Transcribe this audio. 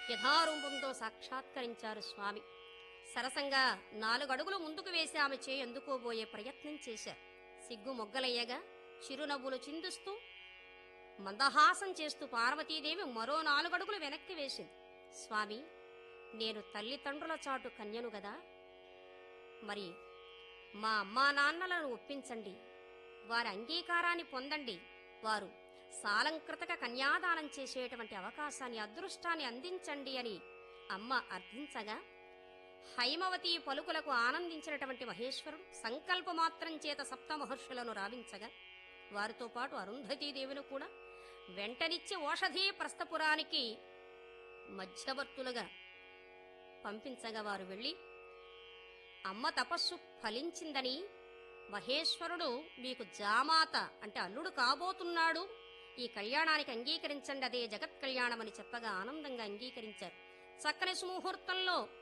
యథారూపంతో సాక్షాత్కరించారు స్వామి సరసంగా నాలుగడుగులు ముందుకు వేసి ఆమె చేయి అందుకోబోయే ప్రయత్నం చేశారు సిగ్గు మొగ్గలయ్యగా చిరునవ్వులు చిందుస్తూ మందహాసం చేస్తూ పార్వతీదేవి మరో నాలుగడుగులు వెనక్కి వేసింది స్వామి నేను తల్లిదండ్రుల చాటు కన్యను గదా మరి మా అమ్మా నాన్నలను ఒప్పించండి వారి అంగీకారాన్ని పొందండి వారు సాలంకృతక కన్యాదానం చేసేటువంటి అవకాశాన్ని అదృష్టాన్ని అందించండి అని అమ్మ అర్థించగా హైమవతి పలుకులకు ఆనందించినటువంటి మహేశ్వరుడు సంకల్పమాత్రం చేత సప్త మహర్షులను రావించగా వారితో పాటు అరుంధతీదేవిని కూడా వెంటనిచ్చి ఓషధీ ప్రస్థపురానికి మధ్యవర్తులుగా పంపించగా వారు వెళ్ళి అమ్మ తపస్సు ఫలించిందని మహేశ్వరుడు మీకు జామాత అంటే అల్లుడు కాబోతున్నాడు ఈ కళ్యాణానికి అంగీకరించండి అదే జగత్ కళ్యాణమని చెప్పగా ఆనందంగా అంగీకరించారు చక్కని సుముహూర్తంలో